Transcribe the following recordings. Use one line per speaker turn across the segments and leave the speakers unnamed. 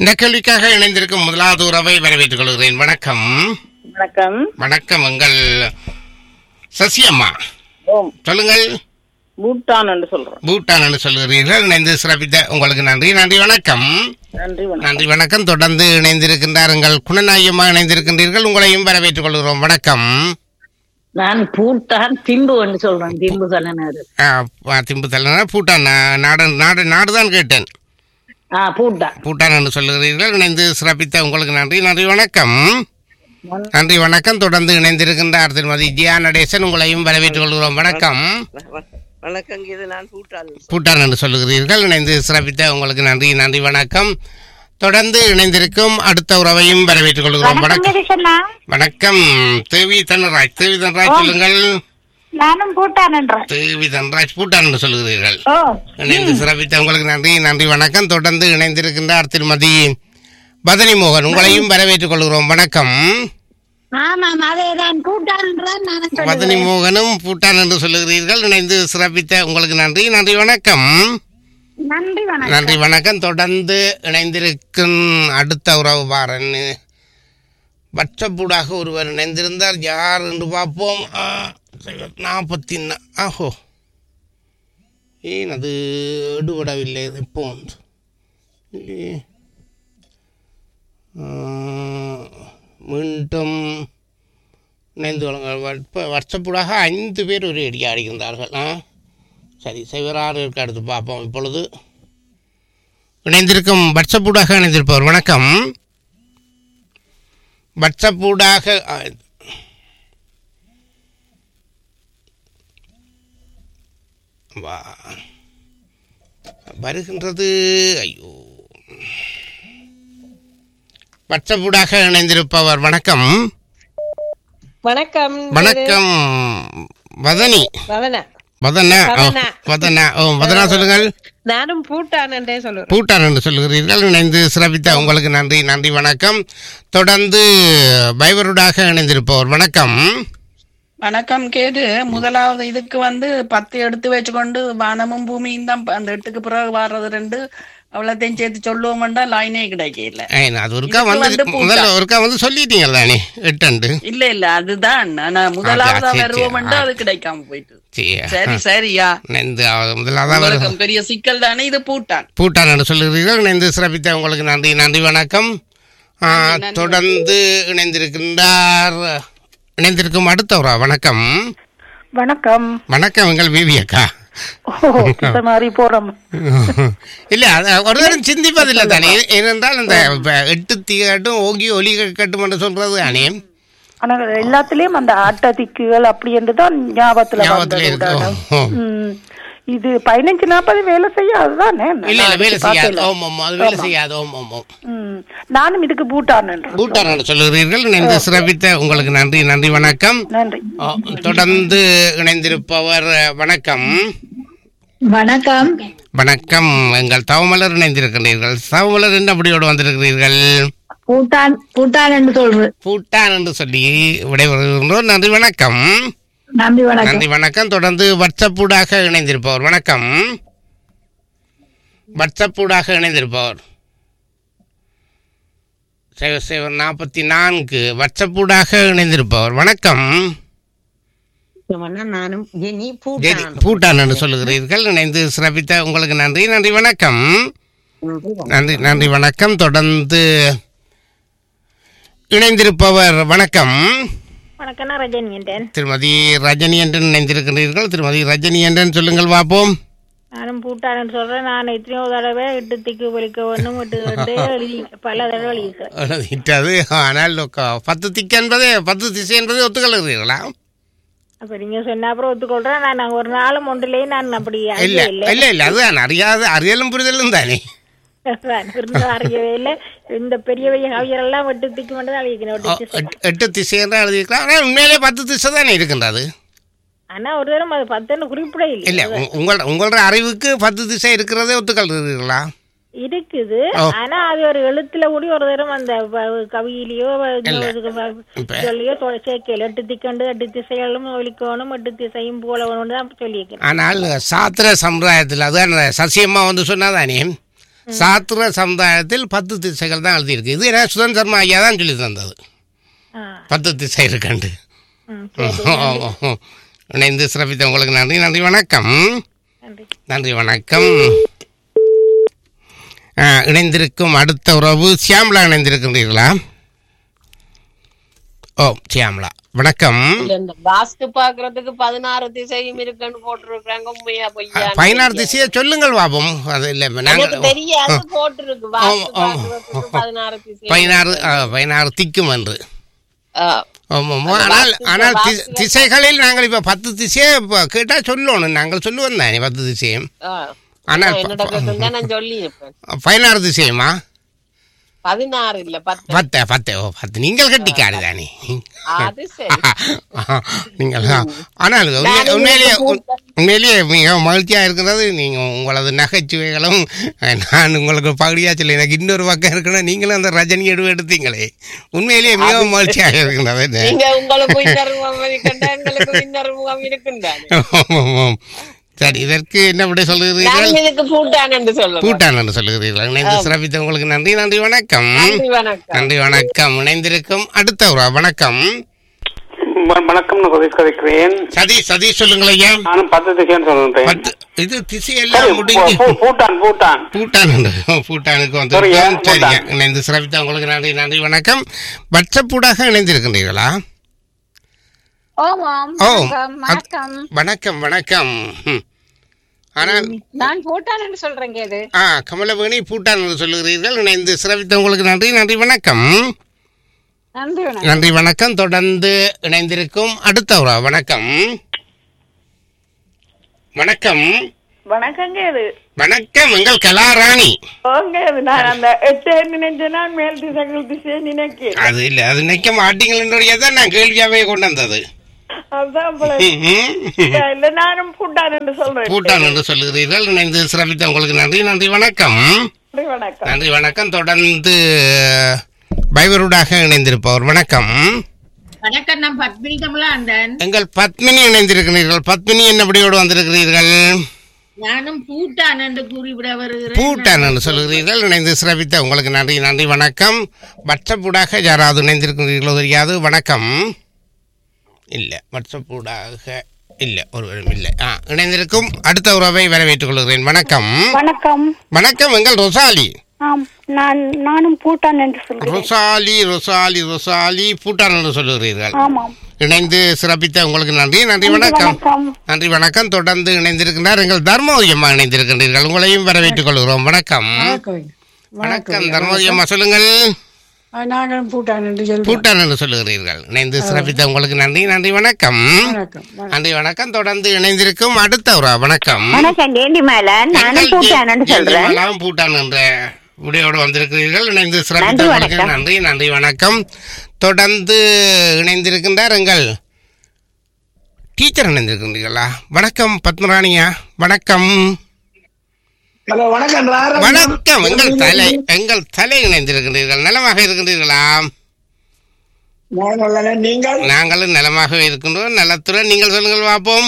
இந்த கேள்விக்காக இணைந்திருக்கும் முதலாவது உறவை வரவேற்றுக் கொள்கிறேன் வணக்கம்
வணக்கம்
வணக்கம் எங்கள் சசியம்மா
ஓம்
சொல்லுங்கள்
பூட்டான் என்று சொல்றோம்
பூட்டான் என்று சொல்கிறீர்கள் இணைந்து சிறப்பித்த உங்களுக்கு நன்றி நன்றி வணக்கம்
நன்றி வணக்கம்
நன்றி வணக்கம் தொடர்ந்து இணைந்திருக்கின்றார் எங்கள் குணநாயகமா இணைந்திருக்கின்றீர்கள் உங்களையும் வரவேற்றுக் கொள்கிறோம் வணக்கம்
நான் பூட்டான் திம்பு என்று சொல்றேன் திம்பு தலைநகர்
ஆ, ஆ, திம்பு தலைவர் பூட்டான் நா- நாடு நாடு நாடுதான் கேட்டேன்
ஆ பூட்டான்
பூட்டான் என்று சொல்லுகிறீர்கள் இணைந்து சிறப்பித்த உங்களுக்கு நன்றி நன்றி வணக்கம் நன்றி வணக்கம் தொடர்ந்து இணைந்திருக்கின்றார் திருமதி ஜியா நடேசன் உங்களையும் வரவேற்றுக் கொள்கிறோம் வணக்கம்
வணக்கம் இது நான் பூட்டான்
பூட்டான் என்று சொல்லுகிறீர்கள் இணைந்து சிறப்பித்த உங்களுக்கு நன்றி நன்றி வணக்கம் தொடர்ந்து இணைந்திருக்கும் அடுத்த உறவையும் வரவேற்றுக் கொள்கிறோம் வணக்கம் வணக்கம் தேவி தனராஜ் தேவி தனராஜ் சொல்லுங்கள்
நானும் பூட்டானன்றேன்
தேவி தனராஜ் பூட்டான் என்று சொல்லுகிறீர்கள்
ஓ
இணைந்து சிறப்பித்த உங்களுக்கு நன்றி நன்றி வணக்கம் தொடர்ந்து இணைந்திருக்கின்றார் திருமதி பதனி மோகன் உங்களையும் வரவேற்றுக் கொள்கிறோம் வணக்கம்
ஆமாம் அதே நான் பூட்டானன்றேன் நானும்
மதனி
சொல்லுவேன்
மோகனும் பூட்டான் என்று சொல்லுகிறீர்கள் இணைந்து சிறப்பித்த உங்களுக்கு நன்றி நன்றி வணக்கம்
நன்றி வணக்கம்
நன்றி வணக்கம் தொடர்ந்து இணைந்திருக்கும் அடுத்த உறவு பாரன் வட்சப்பூடாக ஒருவர் இணைந்திருந்தார் யார் என்று பார்ப்போம் நாற்பத்தி ஆஹோ ஏன் அது எடுபடவில்லை இது இப்போ இல்லையே. ஆ, மீண்டும் இணைந்து கொள்ளுங்கள் இப்போ வருஷப்பூடாக ஐந்து பேர் ஒரு அடி ஆடுகின்றார்கள் ஆ சரி சிவராறு இருக்க அடுத்து பார்ப்போம் இப்பொழுது இணைந்திருக்கும் வட்சப்பூடாக இணைந்திருப்பவர் வணக்கம் வட்சப்பூடாக ஆ, வா வருகின்றது ஐயோ வட்சப்பூடாக இணைந்திருப்பவர் வணக்கம்
வணக்கம்
வணக்கம் வதனி
வதனா
வதனா ஓ,
வதனா.
வதனா ஓ வதனா சொல்லுங்கள்
நானும் பூட்டான் என்றே சொல்லுறேன்
பூட்டான் என்று சொல்கிறீர்கள் இணைந்து சிறப்பித்த உங்களுக்கு நன்றி நன்றி வணக்கம் தொடர்ந்து பைவருடாக இணைந்திருப்பவர் வணக்கம்
வணக்கம் கேது முதலாவது இதுக்கு வந்து பத்து எடுத்து வச்சுக்கொண்டு வானமும் பூமியும் தான் அந்த எட்டுக்கு பிறகு வர்றது ரெண்டு அவ்வளோத்தையும் சேர்த்து சொல்லுவோம்டா லைனே கிடைக்கல
ஏய், அது ஒருக்கா
இதுக்கு
வந்து
வந்து பூட்டான்.
முதல்ல ஒருக்கா வந்து சொல்லிட்டீங்க தானே எட்டண்டு
இல்ல இல்ல அதுதான் ஆனா முதலாவது
சரி, சரி.
வருவோம்டா
ஆ.
அது கிடைக்காம போயிட்டு
சரி,
சரி சரியா
இணைந்து அவ- முதலாவது
உங்களுக்கு பெரிய சிக்கல் தானே இது பூட்டான்
பூட்டான் என்று சொல்கிறீர்கள் இணைந்து சிறப்பித்த உங்களுக்கு நன்றி நன்றி வணக்கம் ஆ, தொடர்ந்து இணைந்திருக்கின்றார் இணைந்திருக்கும் அடுத்தவரா வணக்கம்
வணக்கம்
வணக்கம் எங்கள் பேபி அக்கா
ஓ இந்த மாதிரி போறோம்
இல்ல அது ஒரு நேரம் சிந்திப்பதில்லை தானே ஏனென்றால் இந்த இப்ப எட்டு தீகட்டும் ஓங்கி ஒலி கட்டும் என்று சொல்றது தானே
ஆனா எல்லாத்துலயும் அந்த ஆட்ட திக்குகள் அப்படி என்று தான் ஞாபகத்துல
ஞாபகத்துல
வந்தது
இருக்கு.
உடனே.
ஓ.
ம். இது பதினஞ்சு நாற்பது வேலை செய்யாதுதானே
இல்ல இல்ல வேலை
நான்
செய்யாது
பார்க்கல.
ஓம் ஓம் அது வேலை செய்யாது ஓம் ஓம் ஓம்
ம். நானும் இதுக்கு பூட்டான்
பூட்டான் என்று சொல்லுகிறீர்கள் இணைந்து சிறப்பித்த உங்களுக்கு நன்றி நன்றி வணக்கம்
நன்றி
ஓ, தொடர்ந்து இணைந்திருப்பவர் வணக்கம்
வணக்கம்
வணக்கம் எங்கள் தவமலர் இணைந்திருக்கிறீர்கள் தவமலர் என்ன அப்படியோடு வந்திருக்கிறீர்கள்
பூட்டான் பூட்டான் என்று சொல்றது
பூட்டான் என்று சொல்லி விடைபெறுகின்றோம் நன்றி வணக்கம்
நன்றி வணக்கம்
நன்றி வணக்கம் தொடர்ந்து வாட்ஸ்அப்பூடாக இணைந்திருப்பவர் வணக்கம் வாட்ஸ்அப்பூடாக இணைந்திருப்பவர் சைவர் சைவர் நாற்பத்தி நான்கு வாட்ஸ்அப்பூடாக இணைந்திருப்பவர் வணக்கம்
நானும் ஜெனி
ஜெரி
பூட்டான்
பூட்டான் என்று சொல்லுகிறீர்கள் இணைந்து சிறப்பித்த உங்களுக்கு நன்றி நன்றி வணக்கம் நன்றி நன்றி வணக்கம் தொடர்ந்து இணைந்திருப்பவர் வணக்கம்
வணக்கம் நான் ரஜினி என்றேன்
திருமதி ரஜினி என்று இணைந்திருக்கிறீர்கள் திருமதி ரஜினி என்று சொல்லுங்கள் பார்ப்போம்
நானும் பூட்டானு சொல்றேன் நான் எத்தனையோ தடவை எட்டு திக்கு வலிக்க ஒண்ணும் எட்டு ரெண்டு எழுதி பல தடவை எழுதியிருக்கிறேன்
எழுதிட்டது ஆனால் க- பத்து திக்கு என்பது பத்து திசை என்பதை ஒத்துக்கொள்கிறீர்களா
அப்ப நீங்க சொன்ன அப்புறம் ஒத்துக்கொள்றேன் நான் நான் ஒரு நாளும் ஒன்றிலேயே நான் அப்படி
இல்ல
அறியவே இல்லை
இல்ல இல்ல அதுதான் அறியாத அறியலும் புரிதலும் தானே
நான் இருந்து அறியவே இல்லை இந்த பெரிய பெரிய கவியரெல்லாம் வெட்டு திக்கு மட்டும் தான்
ஓ,
எழுதிக்கிறேன்
எட்டு- எட்டு திசை என்று எழுதியிருக்கலாம் ஆனால் உண்மையிலே பத்து திசை தானே இருக்கின்றது
ஆனா ஒரு தரம் அது பத்துன்னு குறிப்பிட
இல்ல
இல்லை
உ- உங்கள் உங்களோட அறிவுக்கு பத்து திசை இருக்கிறதே ஒத்துக்கொள்கிறீர்களா
இருக்குது
ஓ.
ஆனா அது ஒரு எழுத்துல கூடி ஒரு தரம் அந்த வ- கவியிலையோ வ-
இல்ல.
இதுக்கு வ-
இப்ப-
சொல்லியோ தொ- சேர்க்கையில் எட்டு திக்கண்டு எட்டு திசைகளும் ஒலிக்கணும் எட்டு திசையும் போலவணும் தான் சொல்லியிருக்கிறேன்
ஆனால் சாத்திர சம்பிரதாயத்தில் அதான் அந்த சசியம்மா வந்து சொன்னாதானே சாத்திர சமுதாயத்தில் பத்து திசைகள் தான் எழுதியிருக்கு இது என்ன சுதன் சர்மா ஐயா தான் சொல்லி தந்தது
ஆ,
பத்து திசை இருக்கண்டு
ம், சரி,
இணைந்து சிறப்பித்த உங்களுக்கு நன்றி நன்றி வணக்கம்
நன்றி
நன்றி வணக்கம் ஆ, இணைந்திருக்கும் அடுத்த உறவு சியாம்லா இணைந்திருக்கின்றீர்களா ஓ சியாம்லா வணக்கம்
இல்ல இந்த வாஸ்து பாக்குறதுக்கு பதினாறு திசையும் இருக்குன்னு போட்டிருக்காங்க உண்மையா பொய்யா
பதினாறு திசையை சொல்லுங்கள் பாபம் அது இல்லை
எனக்கு
நாங்கள்
தெரியாது போட்டிருக்கு வாஸ்து
ஆமா, ஆமா.
பாக்குறதுக்கு பதினாறு திசை
பதினாறு ஆ, பதினாறு திக்கும் என்று
ஆ,
ஆமாம்
அந்த
ஆனால்
வாஸ்து-
ஆனால் தி-
வாஸ்து-
திசைகளில் நாங்கள் இப்போ பத்து திசையை கேட்டால் சொல்லணும் நாங்கள் சொல்லுவோம் தானே பத்து திசையும்
ஆ.
ஆனால்
என்னோட கேட்டிருந்தா நான் சொல்லி இருப்பேன்
பதினாறு திசையுமா
பதினாறு இல்ல பத்து
பத்து பத்து ஓ பத்து நீங்கள் கட்டிக்காரு தானே
அது சரி
நீங்கள் ஆனால் உண்மை- உண்மையிலேயே உண்- உண்மையிலேயே மிக மகிழ்ச்சியாக இருக்கிறது நீங்கள் உங்களது நகைச்சுவைகளும் நான் உங்களுக்கு பகுதியாக சொல்லி எனக்கு இன்னொரு பக்கம் இருக்கணும் நீங்களும் அந்த ரஜினி எடுவு எடுத்தீங்களே உண்மையிலேயே மிகவும் மகிழ்ச்சியாக இருக்கின்றது என்ன?
நீங்க உங்களுக்கு இன்னொரு முகம் இருக்கின்ற எங்களுக்கு இன்னொரு முகம் இருக்கின்றாங்க
ஆமாம், ஆமாம். சரி இதற்கு என்ன விட சொல்லுகிறீர்கள்
நான் இதுக்கு பூட்டான் என்று சொல்லுவேன்
பூட்டான் என்று சொல்லுகிறீர்கள் இணைந்து சிறப்பித்த உங்களுக்கு நன்றி நன்றி வணக்கம்
நன்றி வணக்கம்
நன்றி வணக்கம் இணைந்திருக்கும் அடுத்த ஒரு வணக்கம்
வ- வணக்கம் நான் சதீஷ் கதைக்கிறேன்
சதி சதி சொல்லுங்கள் ஐயா
நானும் பத்து திசைன்னு சொல்றேன்
பத்து இது திசையெல்லாம் முடிஞ்சு
பூ- பூட்டான் பூட்டான்
பூட்டான் உண்டு. பூட்டானுக்கு வந்து
சரியா,
சரிங்க
பூட்டான்.
இணைந்து சிறப்பித்த உங்களுக்கு நன்றி நன்றி வணக்கம் வாட்ஸ்அப்பூடாக இணைந்திருக்கின்றீர்களா
ஓமாம்
ஓ
வணக்கம்,
அத்-
வணக்கம்
வணக்கம் வணக்கம் ம். ஆனால்
நான் போட்டான்னு சொல்றேங்க இது
ஆ கமலவேணி பூட்டான் என்று சொல்லுகிறீர்கள் இணைந்து சிறப்பித்த உங்களுக்கு நன்றி நன்றி வணக்கம்
நன்றி வணக்கம்
நன்றி வணக்கம் தொடர்ந்து இணைந்திருக்கும் அடுத்த ஒரு வணக்கம் வணக்கம்
வணக்கங்க இது
வணக்கம் எங்கள் கலாராணி
ஓங்க இது நான் அந்த எட்டே நினைச்சேனா மேல் திசைகள் திசையை நினைக்கிறேன்
அது இல்ல அது நிக்க மாட்டீங்களே தான் நான் கேள்வியாவே கொண்டு வந்தது
அதுதான் போல
ம்ஹும்.
இல்ல நானும் பூட்டான் என்று சொல்றேன்
பூட்டான் என்று சொல்லுகிறீர்கள் இணைந்து சிறப்பித்த உங்களுக்கு நன்றி நன்றி வணக்கம்
நன்றி, வணக்கம்
நன்றி வணக்கம் தொடர்ந்து பைவருடாக இணைந்திருப்பவர் வணக்கம்
வணக்கம் நான் பத்மினி கமலாந்தன்
எங்கள் பத்மினி இணைந்திருக்கிறீர்கள் பத்மினி என்னபடியோடு வந்திருக்கிறீர்கள்
நானும் பூட்டான் என்று கூறிவிட வருகிறேன்
பூட்டான் என்று சொல்லுகிறீர்கள் இணைந்து சிறப்பித்த உங்களுக்கு நன்றி நன்றி வணக்கம் வாட்ஸ்அப்பூடாக யாராவது இணைந்திருக்கிறீர்களோ தெரியாது வணக்கம் இல்லை வாட்ஸ்அப்பூடாக இல்லை ஒருவரும் இல்லை ஆ இணைந்திருக்கும் அடுத்த உறவை வரவேற்றுக் கொள்கிறேன் வணக்கம்
வணக்கம்
வணக்கம் எங்கள் ரொசாலி
ஆம் நான் நானும் பூட்டான் என்று சொல்கிறேன்
ரொசாலி ரொசாலி ரொசாலி பூட்டான் என்று சொல்லுகிறீர்கள்
ஆமாம்
இணைந்து சிறப்பித்த உங்களுக்கு நன்றி நன்றி வணக்கம்
வணக்கம்
நன்றி வணக்கம் தொடர்ந்து இணைந்திருக்கின்றார் எங்கள் தர்மோதயம்மா இணைந்திருக்கின்றீர்கள் உங்களையும் வரவேற்றுக் கொள்கிறோம் வணக்கம் வணக்கம் தர்மோதயம்மா சொல்லுங்கள்
நாங்களும் பூட்டான் என்று சொல்றோம்
பூட்டான் என்று சொல்லுகிறீர்கள் இணைந்து சிறப்பித்த உங்களுக்கு நன்றி நன்றி வணக்கம்
வணக்கம்
நன்றி வணக்கம் தொடர்ந்து இணைந்திருக்கும் அடுத்த ஒரு வணக்கம்
வணக்கம் கேண்டி மேல நானும்
எங்கள்
பூட்டான் என்று
ஜெ-
சொல்றேன்
ஜெயமாலாவும் பூட்டான் என்ற விடையோடு வந்திருக்கிறீர்கள் இணைந்து
நன்றி,
சிறப்பித்த உங்களுக்கு
வணக்கம்.
நன்றி நன்றி வணக்கம் தொடர்ந்து இணைந்திருக்கின்றார் எங்கள் டீச்சர் இணைந்திருக்கின்றீர்களா வணக்கம் பத்மராணியா வணக்கம்
ஹலோ வணக்கம்
வணக்கம் எங்கள் தலை எங்கள் தலை இணைந்திருக்கின்றீர்கள் நலமாக இருக்கின்றீர்களா
நீங்கள்
நாங்களும் நலமாக இருக்கின்றோம் நலத்துடன் நீங்கள் சொல்லுங்கள் பார்ப்போம்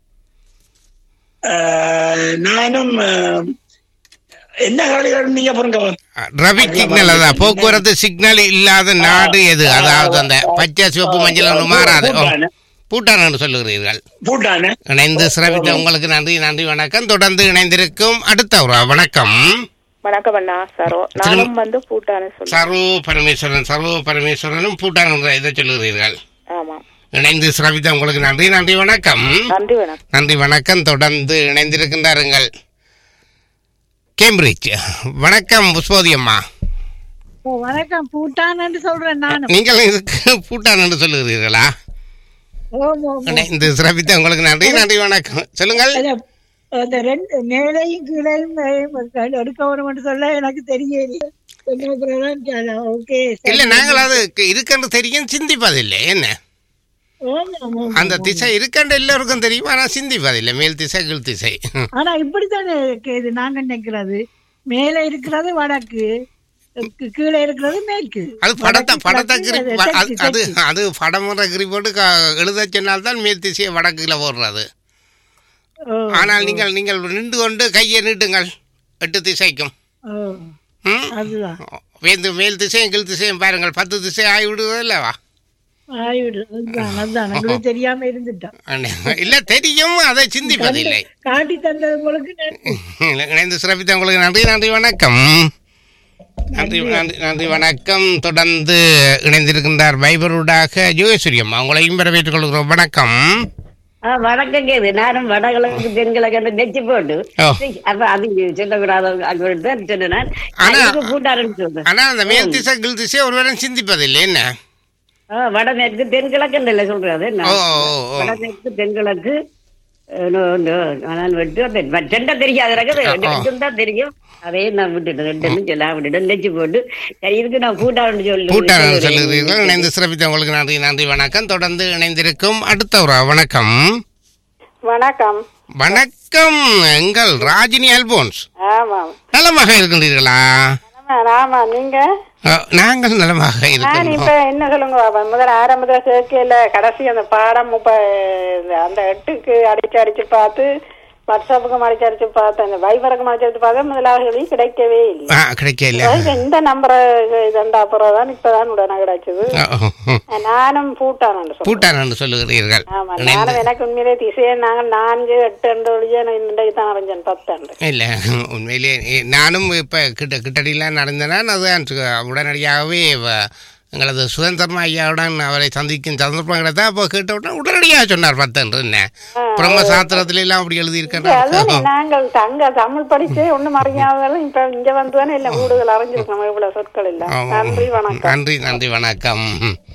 அஹ், நானும் அஹ், என்ன கவலைகள் நீங்க பாருங்க
டிராபிக் சிக்னல் அதான் போக்குவரத்து சிக்னல் இல்லாத நாடு எது அதாவது அந்த பச்சை சிவப்பு மஞ்சள் ஒன்று மாறாது ஓ,
பூட்டான்.
பூட்டான் என்று சொல்லுகிறீர்கள்
பூட்டானு
இணைந்து சிறப்பித்த உங்களுக்கு நன்றி நன்றி வணக்கம் தொடர்ந்து இணைந்திருக்கும் அடுத்த ஒரு வணக்கம்
வணக்கம் அண்ணா சரோ நானும் வந்து பூட்டான்னு சொல்றேன்
சர்வ பரமேஸ்வரன் சர்வ பரமேஸ்வரனும் பூட்டான் என்ற இதை சொல்லுகிறீர்கள்
ஆமா
இணைந்து சிறப்பித்த உங்களுக்கு நன்றி நன்றி வணக்கம்
நன்றி வணக்கம்
நன்றி வணக்கம் தொடர்ந்து இணைந்திருக்கின்றாருங்கள் கேம்பிரிட்ஜ் வணக்கம் புஷ்போதி அம்மா
ஓ, வணக்கம் பூட்டான் என்று சொல்றேன் நானும்
நீங்கள் இதுக்கு பூட்டான் என்று சொல்லுகிறீர்களா
ஓம், ஓம்.
இணைந்து சிறப்பித்த உங்களுக்கு நன்றி நன்றி வணக்கம் சொல்லுங்கள்
அத- அந்த ரெண்டு மேலையும் கீழையும் மேலையும் எடுக்க வரும் என்று சொல்ல எனக்கு தெரியல ஓகே
இல்ல நாங்கள் அது இருக்கன்னு தெரியும் சிந்திப்பதில்லை என்ன அந்த திசை இருக்கன்னு எல்லாருக்கும் தெரியும் ஆனா சிந்திப்பதில்லை மேல் திசை கீழ் திசை
ஆனா இப்படித்தானே இது நாங்க நினைக்கிறது மேல இருக்கிறது வடக்கு கீ- கீழே இருக்கிறது மேற்கு
அது படத்தை
வடக்கு,
படத்தை
கிழக்கு,
கிரி
அது
அது
தெற்கு,
அது
தெற்கு.
அது படமுறை கிரி போட்டு க- எழுத சொன்னால்தான் மேல் திசையை வடக்குல போடுறது
ஓ,
ஆனால் நீங்கள் நீங்கள் நின்று கொண்டு கையை நீட்டுங்கள் எட்டு திசைக்கும்
ஓ,
ம்?
அதுதான்
வேந்து மேல் திசையும் கீழ் திசையும் பாருங்கள் பத்து திசை ஆகி விடுவது இல்லவா
ஆயிடு அதுதான் அதுதான் எங்களுக்கு தெரியாம இருந்துட்டோம்
இல்ல தெரியும் அதை சிந்திப்பதில்லை
காட்டி தந்தது உங்களுக்கு நன்றி.
இணைந்து சிறப்பித்த உங்களுக்கு நன்றி நன்றி வணக்கம் நன்றி நன்றி நன்றி வணக்கம் தொடர்ந்து இணைந்திருக்கின்றார் வைபருடாக ஜோகேஸ்வரியம் அவங்களையும் வரவேற்றுக் கொள்கிறோம் வணக்கம்
ஆ, வணக்கம் கேது நானும் வடகிழக்கு தென்கிழக்கு நெச்சு போட்டு
ஓ.
அப்ப அது சொல்லக்கூடாது அங்க சொன்னேன்
ஆனா-
கூட்டாருன்னு சொல்றேன்
ஆனா அந்த மேல் திசை கீழ் திசை ஒருவரும் சிந்திப்பதில்லை என்ன
ஆ, வடமேற்கு தென்கிழக்கு இல்ல சொல்றது என்ன?
ஓ, ஓ, ஓ.
வடமேற்கு தென்கிழக்கு அஹ், நோ, நோ, நான் விட்டு வந்தேன். மற்றெண்டா தெரியாது எனக்கு
ஆ, ஆ.
ரெண்டும் தான் தெரியும் அதையும் நான் விட்டுட்டேன் ரெண்டுன்னு சொல்ல விட்டுட்டேன் நெச்சு போட்டு சரி இதுக்கு நான் கூட்டாருன்னு சொல்லி
கூட்டாளர் சொல்லுகிறீர்கள் இணைந்து சிறப்பித்த உங்களுக்கு நன்றி நன்றி வணக்கம் தொடர்ந்து இணைந்திருக்கும் அடுத்த ஒரு வணக்கம்
வணக்கம்
வணக்கம் எங்கள் ராஜினி அல்போன்ஸ்
ஆமாம்
நலமாக இருக்கின்றீர்களா
ஆமா, ஆமா நீங்க
அஹ், நாங்கள் நலமாக
நான் இப்ப
இருக்கின்றோம்
என்ன சொல்லுங்க பாப்பா முதல்ல ஆரம்பத்துல சேர்க்கையில கடைசி அந்த பாடம் இப்ப இந்த- அந்த எட்டுக்கு அடிச்சு அடிச்சு பார்த்து வாட்ஸ்அப்புக்கும் அடிச்சு அடிச்சு பார்த்தேன் அந்த வைபருக்கும் அடிச்சு அடிச்சு பார்த்தேன் முதலாளி கிடைக்கவே இல்லை
ஆ, கிடைக்கல
அதாவது இந்த நம்பரை இதண்டா அப்புறம் தான் இப்பதான் உடனே கிடைச்சது நானும் பூட்டான் சொல்லி
பூட்டான் என்று சொல்லுகிறீர்கள்
ஆமா
இணைந்து
நானும் எனக்கு உண்மையிலே திசையை நாங்கள் நான்கு எட்டு ரெண்டு ஒழிய இன்றைக்கு தான் அறிஞ்சேன் பத்து
இல்ல உண்மையிலேயே எ- நானும் இப்ப கிட்ட கிட்டடியெல்லாம் நடந்தேன் அதுதான் சு- உடனடியாகவே வ- எங்களது சுதந்திரமா ஐயாவுடன் அவரை சந்திக்கும் சந்தர்ப்பம் கிடைத்தா அப்போ கேட்ட உடனே உடனடியாக சொன்னார் பத்தன்று என்ன பிரம்ம சாத்திரத்துல எல்லாம் அப்படி
அதானே
எழுதியிருக்கேன்
நாங்கள் தங்க தமிழ் படிச்சே ஒண்ணும் அறியாதவர்களும் இப்ப இங்க வந்துதானே இல்ல கூடுதல் அறிஞ்சிருக்கோம் இவ்வளவு சொற்கள் இல்ல
ஆமாம்.
நன்றி வணக்கம்
நன்றி நன்றி வணக்கம்